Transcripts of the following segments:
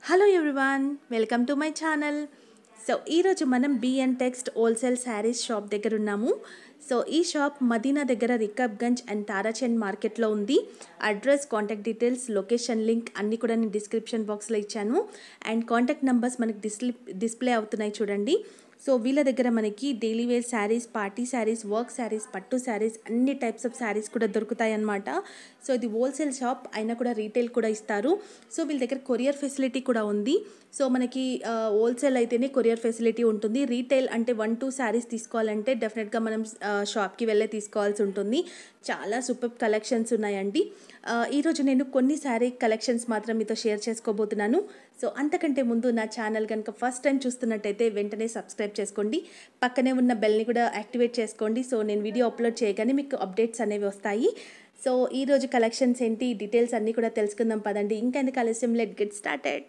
Hello everyone welcome to my channel so ఈరోజు మనం BN tex wholesale saris shop దగ్గర ఉన్నాము సో ఈ షాప్ మదీనా దగ్గర రికబ్గంజ్ అండ్ తారాచంద్ మార్కెట్లో ఉంది address contact details location link అన్నీ కూడా నేను డిస్క్రిప్షన్ బాక్స్లో ఇచ్చాను అండ్ కాంటాక్ట్ నెంబర్స్ మనకి డిస్ప్లే డిస్ప్లే అవుతున్నాయి చూడండి సో వీళ్ళ దగ్గర మనకి daily wear saris party saris work saris పట్టు శారీస్ అన్ని టైప్స్ ఆఫ్ శారీస్ కూడా దొరుకుతాయి అన్నమాట సో ఇది హోల్సేల్ షాప్ అయినా కూడా రీటైల్ కూడా ఇస్తారు సో వీళ్ళ దగ్గర కొరియర్ ఫెసిలిటీ కూడా ఉంది సో మనకి హోల్సేల్ అయితేనే కొరియర్ ఫెసిలిటీ ఉంటుంది రీటైల్ అంటే వన్ టూ శారీస్ తీసుకోవాలంటే డెఫినెట్గా మనం షాప్కి వెళ్ళే తీసుకోవాల్సి ఉంటుంది చాలా సూపర్ కలెక్షన్స్ ఉన్నాయండి ఆ, ఈరోజు నేను కొన్ని శారీ కలెక్షన్స్ మాత్రం మీతో షేర్ చేసుకోబోతున్నాను సో అంతకంటే ముందు నా ఛానల్ కనుక ఫస్ట్ టైం చూస్తున్నట్టయితే వెంటనే సబ్స్క్రైబ్ చేసుకోండి పక్కనే ఉన్న బెల్ని కూడా యాక్టివేట్ చేసుకోండి సో నేను వీడియో అప్లోడ్ చేయగానే మీకు అప్డేట్స్ అనేవి వస్తాయి సో ఈరోజు కలెక్షన్స్ ఏంటి డీటెయిల్స్ అన్నీ కూడా తెలుసుకుందాం పదండి ఇంకెందుకు ఆలస్యం లెట్ గెట్ స్టార్టెడ్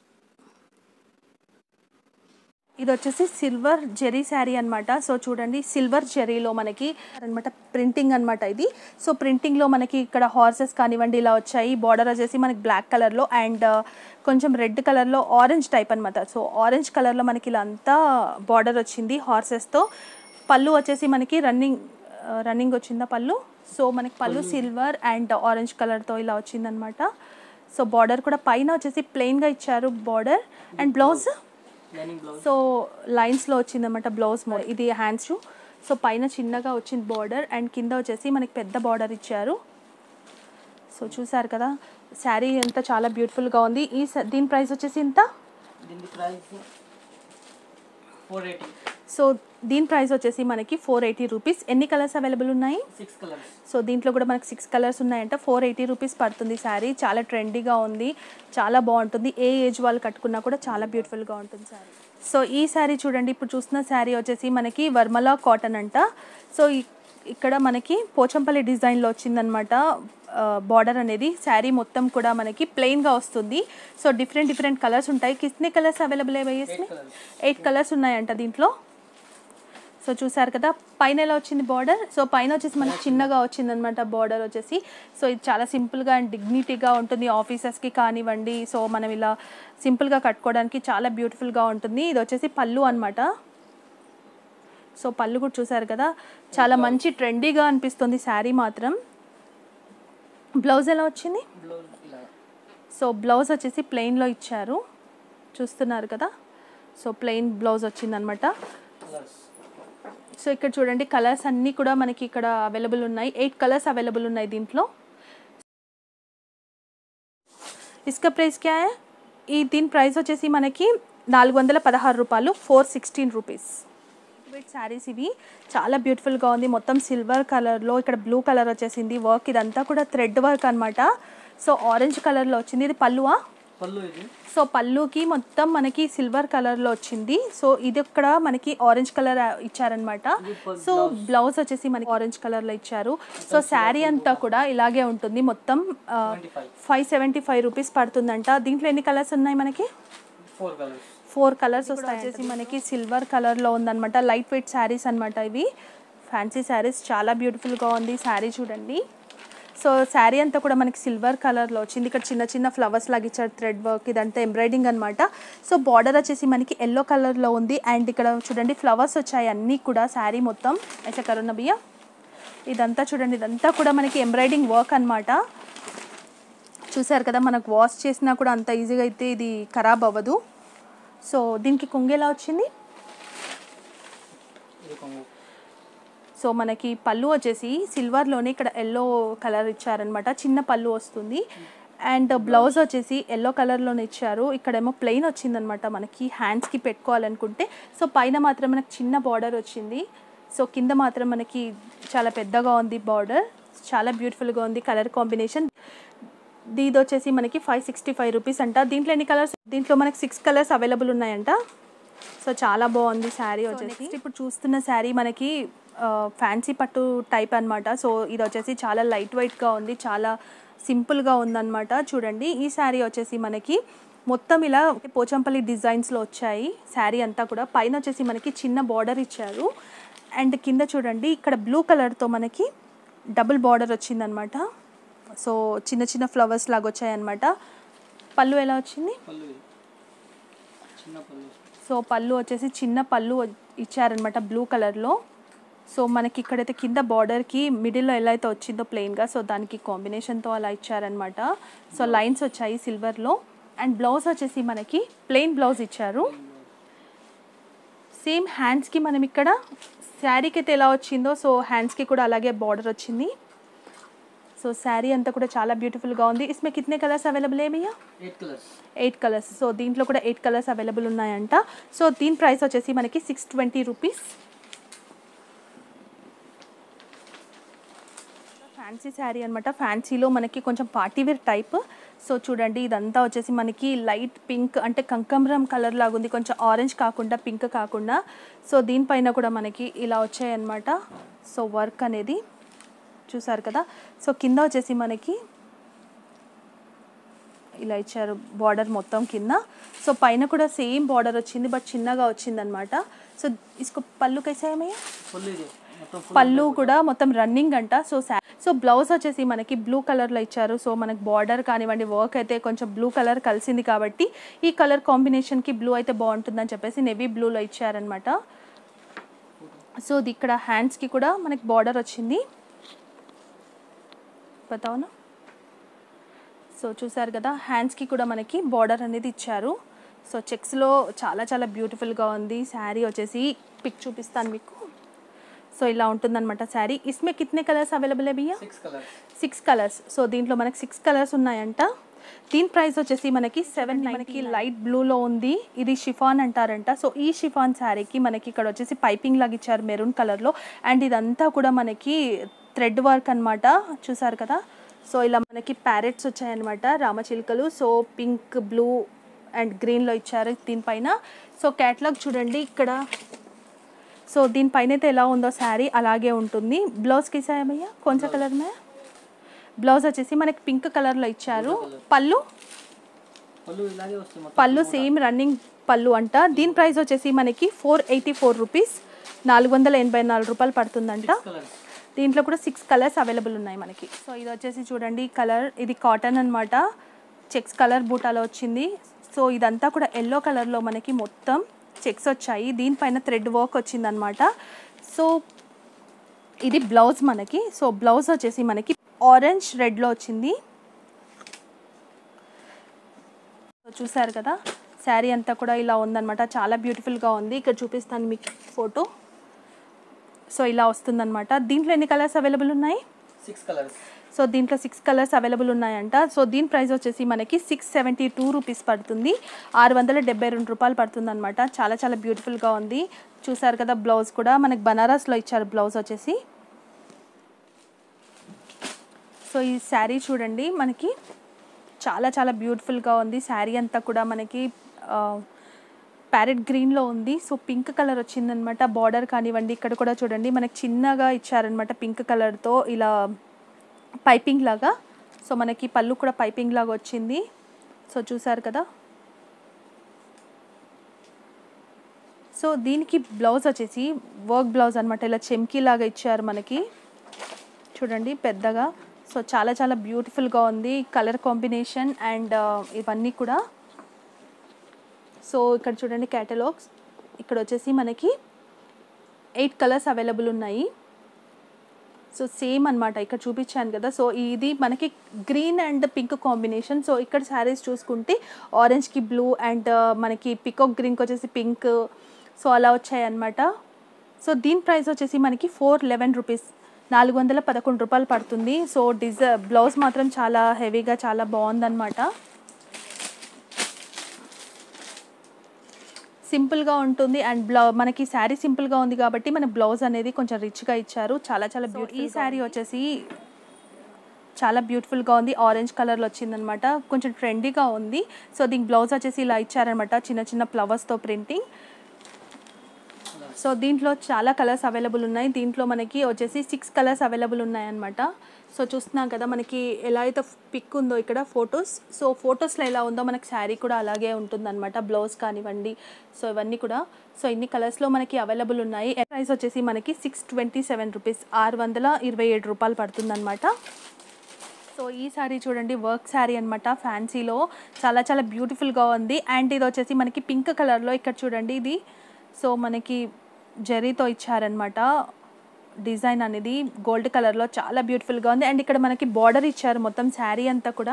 ఇది వచ్చేసి సిల్వర్ జెరీ శారీ అనమాట సో చూడండి సిల్వర్ జెరీలో మనకి అనమాట ప్రింటింగ్ అనమాట ఇది సో ప్రింటింగ్లో మనకి ఇక్కడ హార్సెస్ కానివ్వండి ఇలా వచ్చాయి బార్డర్ వచ్చేసి మనకి బ్లాక్ కలర్లో అండ్ కొంచెం రెడ్ కలర్లో ఆరెంజ్ టైప్ అనమాట సో ఆరెంజ్ కలర్లో మనకి ఇలా అంతా బార్డర్ వచ్చింది హార్సెస్తో పళ్ళు వచ్చేసి మనకి రన్నింగ్ రన్నింగ్ వచ్చిందా పళ్ళు సో మనకి పళ్ళు సిల్వర్ అండ్ ఆరెంజ్ కలర్తో ఇలా వచ్చిందనమాట సో బార్డర్ కూడా పైన వచ్చేసి ప్లెయిన్గా ఇచ్చారు border and blouse lining blouse so లైన్స్లో వచ్చిందన్నమాట బ్లౌజ్ మో ఇది హ్యాండ్స్ షూ సో పైన చిన్నగా వచ్చింది బార్డర్ అండ్ కింద వచ్చేసి మనకి పెద్ద బార్డర్ ఇచ్చారు సో చూసారు కదా శారీ ఎంత చాలా బ్యూటిఫుల్గా ఉంది ఈ స- దీని ప్రైస్ వచ్చేసి ఇంత దీని ప్రైస్ ఫోర్ ఎయిటీ సో దీని ప్రైస్ వచ్చేసి మనకి ఫోర్ ఎయిటీ రూపీస్ ఎన్ని కలర్స్ అవైలబుల్ ఉన్నాయి సిక్స్ కలర్స్ సో దీంట్లో కూడా మనకి సిక్స్ కలర్స్ ఉన్నాయంట ఫోర్ ఎయిటీ రూపీస్ పడుతుంది శారీ చాలా ట్రెండీగా ఉంది చాలా బాగుంటుంది ఏ ఏజ్ వాళ్ళు కట్టుకున్నా కూడా చాలా బ్యూటిఫుల్గా ఉంటుంది శారీ సో ఈ శారీ చూడండి ఇప్పుడు చూస్తున్న శారీ వచ్చేసి మనకి వర్మలా కాటన్ అంట సో ఇ- ఇక్కడ మనకి పోచంపల్లి డిజైన్లో వచ్చిందనమాట బార్డర్ అనేది శారీ మొత్తం కూడా మనకి ప్లెయిన్గా వస్తుంది సో డిఫరెంట్ డిఫరెంట్ కలర్స్ ఉంటాయి కిస్నే కలర్స్ అవైలబుల్ అయ్యేసి ఎయిట్ కలర్స్ ఉన్నాయంట దీంట్లో సో చూసారు కదా పైన ఎలా వచ్చింది బార్డర్ సో పైన వచ్చేసి మనకి చిన్నగా వచ్చింది అనమాట బార్డర్ వచ్చేసి సో ఇది చాలా సింపుల్గా అండ్ డిగ్నిటీగా ఉంటుంది ఆఫీసెస్కి కానివ్వండి సో మనం ఇలా సింపుల్గా కట్టుకోవడానికి చాలా బ్యూటిఫుల్గా ఉంటుంది ఇది వచ్చేసి పళ్ళు అనమాట సో పళ్ళు కూడా చూసారు కదా చాలా మంచి ట్రెండీగా అనిపిస్తుంది శారీ మాత్రం బ్లౌజ్ ఎలా వచ్చింది బ్లౌజ్ ఇలా సో బ్లౌజ్ వచ్చేసి ప్లెయిన్లో ఇచ్చారు చూస్తున్నారు కదా సో ప్లెయిన్ బ్లౌజ్ వచ్చిందనమాట కలర్స్ సో ఇక్కడ చూడండి కలర్స్ అన్నీ కూడా మనకి ఇక్కడ అవైలబుల్ ఉన్నాయి ఎయిట్ కలర్స్ అవైలబుల్ ఉన్నాయి దీంట్లో ఇసుక ప్రైస్ క్యా హై? ఈ దీని ప్రైస్ వచ్చేసి మనకి నాలుగు వందల పదహారు రూపాయలు four sixteen rupees weight saris ఇవి చాలా బ్యూటిఫుల్గా ఉంది మొత్తం సిల్వర్ కలర్లో ఇక్కడ బ్లూ కలర్ వచ్చేసింది వర్క్ ఇదంతా కూడా థ్రెడ్ వర్క్ అనమాట సో ఆరెంజ్ కలర్లో వచ్చింది ఇది పల్లువా పళ్ళు ఇది సో పళ్ళుకి మొత్తం మనకి సిల్వర్ కలర్లో వచ్చింది సో ఇది ఇక్కడ మనకి ఆరెంజ్ కలర్ ఇచ్చారనమాట ఇది ప- సో బ్లౌజ్ వచ్చేసి మనకి ఆరెంజ్ కలర్లో ఇచ్చారు సో శారీ అంతా కూడా ఇలాగే ఉంటుంది మొత్తం twenty five five seventy five rupees పడుతుందంట దీంట్లో ఎన్ని కలర్స్ ఉన్నాయి మనకి ఫోర్ కలర్స్ ఫోర్ కలర్స్ వస్తాయి వచ్చేసి మనకి సిల్వర్ కలర్లో ఉందన్నమాట లైట్ వెయిట్ శారీస్ అనమాట ఇవి ఫ్యాన్సీ శారీస్ చాలా బ్యూటిఫుల్గా ఉంది శారీ చూడండి సో శారీ అంతా కూడా మనకి సిల్వర్ కలర్లో వచ్చింది ఇక్కడ చిన్న చిన్న ఫ్లవర్స్ లాగా ఇచ్చారు థ్రెడ్ వర్క్ ఇదంతా ఎంబ్రాయిడింగ్ అనమాట సో బార్డర్ వచ్చేసి మనకి ఎల్లో కలర్లో ఉంది అండ్ ఇక్కడ చూడండి ఫ్లవర్స్ వచ్చాయి అన్నీ కూడా శారీ మొత్తం అయితే కరుణ బియ్య ఇదంతా చూడండి ఇదంతా కూడా మనకి ఎంబ్రాయిడింగ్ వర్క్ అనమాట చూసారు కదా మనకు వాష్ చేసినా కూడా అంత ఈజీగా అయితే ఇది ఖరాబ్ అవ్వదు సో దీనికి కొంగు ఎలా వచ్చింది ఇది కొంగు సో మనకి పళ్ళు వచ్చేసి సిల్వర్లోనే ఇక్కడ ఎల్లో కలర్ ఇచ్చారనమాట చిన్న పళ్ళు వస్తుంది అండ్ బ్లౌజ్ వచ్చేసి ఎల్లో కలర్లోనే ఇచ్చారు ఇక్కడేమో ప్లెయిన్ వచ్చిందనమాట మనకి హ్యాండ్స్కి పెట్టుకోవాలనుకుంటే సో పైన మాత్రం మనకి చిన్న బార్డర్ వచ్చింది సో కింద మాత్రం మనకి చాలా పెద్దగా ఉంది బార్డర్ చాలా బ్యూటిఫుల్గా ఉంది కలర్ కాంబినేషన్ ఇది వచ్చేసి మనకి ఫైవ్ సిక్స్టీ ఫైవ్ రూపీస్ అంట దీంట్లో ఎన్ని కలర్స్ దీంట్లో మనకి సిక్స్ కలర్స్ అవైలబుల్ ఉన్నాయంట సో చాలా బాగుంది శారీ వచ్చేసి ఇప్పుడు చూస్తున్న శారీ మనకి ఫ్యాన్సీ పట్టు టైప్ అన్నమాట సో ఇది వచ్చేసి చాలా లైట్ వెయిట్గా ఉంది చాలా సింపుల్గా ఉందన్నమాట చూడండి ఈ శారీ వచ్చేసి మనకి మొత్తం ఇలా పోచంపల్లి డిజైన్స్లో వచ్చాయి శారీ అంతా కూడా పైన వచ్చేసి మనకి చిన్న బార్డర్ ఇచ్చారు అండ్ కింద చూడండి ఇక్కడ బ్లూ కలర్తో మనకి డబుల్ బార్డర్ వచ్చిందనమాట సో చిన్న చిన్న ఫ్లవర్స్ లాగా వచ్చాయన్నమాట పళ్ళు ఎలా వచ్చింది పళ్ళు ఇది చిన్న పళ్ళు సో పళ్ళు వచ్చేసి చిన్న పళ్ళు వ- ఇచ్చారనమాట బ్లూ కలర్లో సో మనకి ఇక్కడైతే కింద బార్డర్కి మిడిల్లో ఎలా అయితే వచ్చిందో ప్లెయిన్గా సో దానికి కాంబినేషన్తో అలా ఇచ్చారనమాట సో లైన్స్ వచ్చాయి సిల్వర్లో అండ్ బ్లౌజ్ వచ్చేసి మనకి ప్లెయిన్ బ్లౌజ్ ఇచ్చారు సేమ్ హ్యాండ్స్కి మనం ఇక్కడ శారీకి అయితే ఎలా వచ్చిందో సో హ్యాండ్స్కి కూడా అలాగే బార్డర్ వచ్చింది సో శారీ అంతా కూడా చాలా బ్యూటిఫుల్గా ఉంది ఇస్మే కితనే కలర్స్ అవైలబుల్ ఏ భయ్యా eight colours eight colours so దీంట్లో కూడా ఎయిట్ కలర్స్ అవైలబుల్ ఉన్నాయంట సో దీని ప్రైస్ వచ్చేసి మనకి six twenty rupees fancy sari అనమాట ఫ్యాన్సీలో మనకి కొంచెం పార్టీ వేర్ టైప్ సో చూడండి ఇదంతా వచ్చేసి మనకి లైట్ పింక్ అంటే కంకమరం కలర్ లాగా ఉంది కొంచెం ఆరెంజ్ కాకుండా పింక్ కాకుండా సో దీనిపైన కూడా మనకి ఇలా వచ్చాయన్నమాట సో వర్క్ అనేది చూసారు కదా సో కింద వచ్చేసి మనకి ఇలా ఇచ్చారు బార్డర్ మొత్తం కింద సో పైన కూడా సేమ్ బార్డర్ వచ్చింది బట్ చిన్నగా వచ్చింది అనమాట సో ఇసుకు పళ్ళు కైసాయమయ్యా ఫుల్ ఇది మొత్తం full పళ్ళు కూడా మొత్తం రన్నింగ్ అంట సో శా- సో బ్లౌజ్ వచ్చేసి మనకి బ్లూ కలర్లో ఇచ్చారు సో మనకి బార్డర్ కానివ్వండి వర్క్ అయితే కొంచెం బ్లూ కలర్ కలిసింది కాబట్టి ఈ కలర్ కాంబినేషన్కి బ్లూ అయితే బాగుంటుందని చెప్పేసి నెవీ బ్లూలో ఇచ్చారనమాట సో ఇది ఇక్కడ హ్యాండ్స్కి కూడా మనకి బార్డర్ వచ్చింది బతావునా సో చూసారు కదా హ్యాండ్స్కి కూడా మనకి బార్డర్ అనేది ఇచ్చారు సో చెక్స్లో చాలా చాలా బ్యూటిఫుల్గా ఉంది శారీ వచ్చేసి పిక్ చూపిస్తాను మీకు సో ఇలా ఉంటుందన్నమాట శారీ ఇస్మే కితనే కలర్స్ అవైలబుల్ है భయ్యా six colours six colours so దీంట్లో మనకి సిక్స్ కలర్స్ ఉన్నాయంట దీని ప్రైస్ వచ్చేసి మనకి సెవెన్ మనకి లైట్ బ్లూలో ఉంది ఇది షిఫాన్ అంటారంట సో ఈ షిఫాన్ శారీకి మనకి ఇక్కడ వచ్చేసి పైపింగ్ లాగా ఇచ్చారు మెరూన్ కలర్లో అండ్ ఇదంతా కూడా మనకి థ్రెడ్ వర్క్ అన్నమాట చూసారు కదా సో ఇలా మనకి ప్యారెట్స్ వచ్చాయన్నమాట రామచిలుకలు సో పింక్ బ్లూ అండ్ గ్రీన్లో ఇచ్చారు దీనిపైన సో క్యాట్లాగ్ చూడండి ఇక్కడ సో దీనిపైన అయితే ఎలా ఉందో శారీ అలాగే ఉంటుంది బ్లౌజ్కి సాయమయ్యా కొంచెం కలర్ మే బ్లౌజ్ వచ్చేసి మనకి పింక్ కలర్లో ఇచ్చారు పళ్ళు పళ్ళు ఇలాగే వస్తుంది మొత్తం పళ్ళు సేమ్ రన్నింగ్ పళ్ళు అంట దీని ప్రైస్ వచ్చేసి మనకి ఫోర్ ఎయిటీ ఫోర్ రూపీస్ నాలుగు వందల ఎనభై నాలుగు రూపాయలు పడుతుందంట కలర్స్ దీంట్లో కూడా సిక్స్ కలర్స్ అవైలబుల్ ఉన్నాయి మనకి సో ఇది వచ్చేసి చూడండి కలర్ ఇది కాటన్ అన్నమాట చెక్స్ కలర్ బూటాలో వచ్చింది సో ఇదంతా కూడా ఎల్లో కలర్లో మనకి మొత్తం చెక్స్ వచ్చాయి దీనిపైన థ్రెడ్ వర్క్ వచ్చిందనమాట సో ఇది బ్లౌజ్ మనకి సో బ్లౌజ్ వచ్చేసి మనకి ఆరెంజ్ రెడ్లో వచ్చింది సో చూసారు కదా శారీ అంతా కూడా ఇలా ఉందన్నమాట చాలా బ్యూటిఫుల్గా ఉంది ఇక్కడ చూపిస్తాను మీకు ఫోటో సో ఇలా వస్తుందన్నమాట దీంట్లో ఎన్ని కలర్స్ అవైలబుల్ ఉన్నాయి సిక్స్ కలర్స్ సో దీంట్లో సిక్స్ కలర్స్ అవైలబుల్ ఉన్నాయంట సో దీని ప్రైస్ వచ్చేసి మనకి సిక్స్ సెవెంటీ టూ రూపీస్ పడుతుంది ఆరు వందల డెబ్బై రెండు రూపాయలు పడుతుంది అనమాట చాలా చాలా బ్యూటిఫుల్గా ఉంది చూసారు కదా బ్లౌజ్ కూడా మనకి బనారస్లో ఇచ్చారు బ్లౌజ్ వచ్చేసి సో ఈ శారీ చూడండి మనకి చాలా చాలా బ్యూటిఫుల్గా ఉంది శారీ అంతా కూడా మనకి ప్యారెట్ గ్రీన్లో ఉంది సో పింక్ కలర్ వచ్చిందనమాట బార్డర్ కానివ్వండి ఇక్కడ కూడా చూడండి మనకి చిన్నగా ఇచ్చారనమాట పింక్ కలర్తో ఇలా పైపింగ్ లాగా సో మనకి పళ్ళు కూడా పైపింగ్ లాగా వచ్చింది సో చూసారు కదా సో దీనికి బ్లౌజ్ వచ్చేసి వర్క్ బ్లౌజ్ అనమాట ఇలా చెమ్కీ లాగా ఇచ్చారు మనకి చూడండి పెద్దగా సో చాలా చాలా బ్యూటిఫుల్గా ఉంది కలర్ కాంబినేషన్ అండ్ ఇవన్నీ కూడా సో ఇక్కడ చూడండి క్యాటలాగ్స్ ఇక్కడ వచ్చేసి మనకి ఎయిట్ కలర్స్ అవైలబుల్ ఉన్నాయి సో సేమ్ అన్నమాట ఇక్కడ చూపించాను కదా సో ఇది మనకి green and pink combination so ఇక్కడ శారీస్ చూసుకుంటే ఆరెంజ్కి బ్లూ అండ్ మనకి పికాక్ గ్రీన్కి వచ్చేసి పింక్ సో అలా వచ్చాయి అన్నమాట సో దీని ప్రైస్ వచ్చేసి మనకి ఫోర్ లెవెన్ రూపీస్ నాలుగు వందల పదకొండు రూపాయలు పడుతుంది సో డిజ బ్లౌజ్ మాత్రం చాలా హెవీగా చాలా బాగుందన్నమాట సింపుల్గా ఉంటుంది అండ్ బ్లౌ మనకి శారీ సింపుల్గా ఉంది కాబట్టి మన బ్లౌజ్ అనేది కొంచెం రిచ్గా ఇచ్చారు చాలా చాలా బ్యూటిఫుల్ ఈ శారీ వచ్చేసి చాలా బ్యూటిఫుల్గా ఉంది ఆరెంజ్ కలర్లో వచ్చిందనమాట కొంచెం ట్రెండీగా ఉంది సో దీనికి బ్లౌజ్ వచ్చేసి ఇలా ఇచ్చారనమాట చిన్న చిన్న ఫ్లవర్స్తో ప్రింటింగ్ సో దీంట్లో చాలా కలర్స్ అవైలబుల్ ఉన్నాయి దీంట్లో మనకి వచ్చేసి సిక్స్ కలర్స్ అవైలబుల్ ఉన్నాయన్నమాట సో చూస్తున్నాం కదా మనకి ఎలా అయితే పిక్ ఉందో ఇక్కడ ఫొటోస్ సో ఫొటోస్లో ఎలా ఉందో మనకి శారీ కూడా అలాగే ఉంటుందన్నమాట బ్లౌజ్ కానివ్వండి సో ఇవన్నీ కూడా సో ఇన్ని కలర్స్లో మనకి అవైలబుల్ ఉన్నాయి ప్రైస్ వచ్చేసి మనకి సిక్స్ ట్వంటీ సెవెన్ రూపీస్ ఆరు వందల ఇరవై ఏడు రూపాయలు పడుతుందన్నమాట సో ఈ శారీ చూడండి వర్క్ శారీ అనమాట ఫ్యాన్సీలో చాలా చాలా బ్యూటిఫుల్గా ఉంది అండ్ ఇది వచ్చేసి మనకి పింక్ కలర్లో ఇక్కడ చూడండి ఇది సో మనకి జరీతో ఇచ్చారనమాట డిజైన్ అనేది గోల్డ్ కలర్లో చాలా బ్యూటిఫుల్గా ఉంది అండ్ ఇక్కడ మనకి బార్డర్ ఇచ్చారు మొత్తం శారీ అంతా కూడా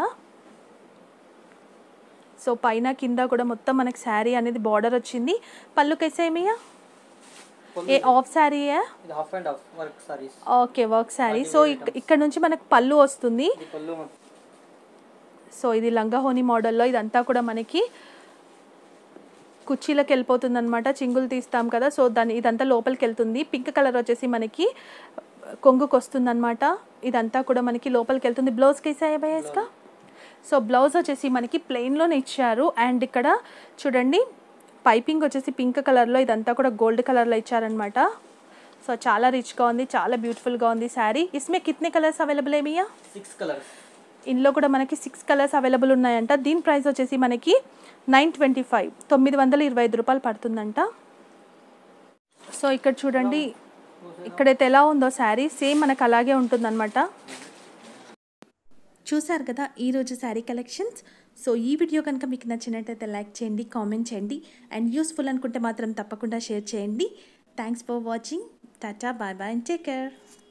సో పైన కింద కూడా మొత్తం మనకి శారీ అనేది బార్డర్ వచ్చింది పళ్ళు కేసేమియా పళ్ళు ఏ ఆఫ్ శారీ ఇది half and half work saris okay work sari so ఇక్- ఇక్కడ నుంచి మనకు పళ్ళు వస్తుంది ఇది పళ్ళు మొత్తం సో ఇది లంగాహోని మోడల్లో ఇదంతా కూడా మనకి కుర్చీలకు వెళ్ళిపోతుంది అనమాట చింగులు తీస్తాం కదా సో దాని ఇదంతా లోపలికి వెళ్తుంది పింక్ కలర్ వచ్చేసి మనకి కొంగుకు వస్తుంది అనమాట ఇదంతా కూడా మనకి లోపలికి వెళ్తుంది బ్లౌజ్కి వేసాయా భయస్కా సో బ్లౌజ్ వచ్చేసి మనకి ప్లెయిన్లోనే ఇచ్చారు అండ్ ఇక్కడ చూడండి పైపింగ్ వచ్చేసి పింక్ కలర్లో ఇదంతా కూడా గోల్డ్ కలర్లో ఇచ్చారనమాట సో చాలా రిచ్గా ఉంది చాలా బ్యూటిఫుల్గా ఉంది శారీ ఇస్మే కితనే కలర్స్ అవైలబుల్ ఏమియా సిక్స్ కలర్స్ ఇందులో కూడా మనకి సిక్స్ కలర్స్ అవైలబుల్ ఉన్నాయంట దీని ప్రైస్ వచ్చేసి మనకి నైన్ ట్వంటీ ఫైవ్ తొమ్మిది వందల ఇరవై ఐదు రూపాయలు పడుతుందంట సో ఇక్కడ చూడండి ఇక్కడైతే ఎలా ఉందో శారీ సేమ్ మనకు అలాగే ఉంటుందన్నమాట చూసారు కదా ఈరోజు శారీ కలెక్షన్స్ సో ఈ వీడియో కనుక మీకు నచ్చినట్టయితే లైక్ చేయండి కామెంట్ చేయండి అండ్ యూస్ఫుల్ అనుకుంటే మాత్రం తప్పకుండా షేర్ చేయండి thanks for watching tata bye bye and take care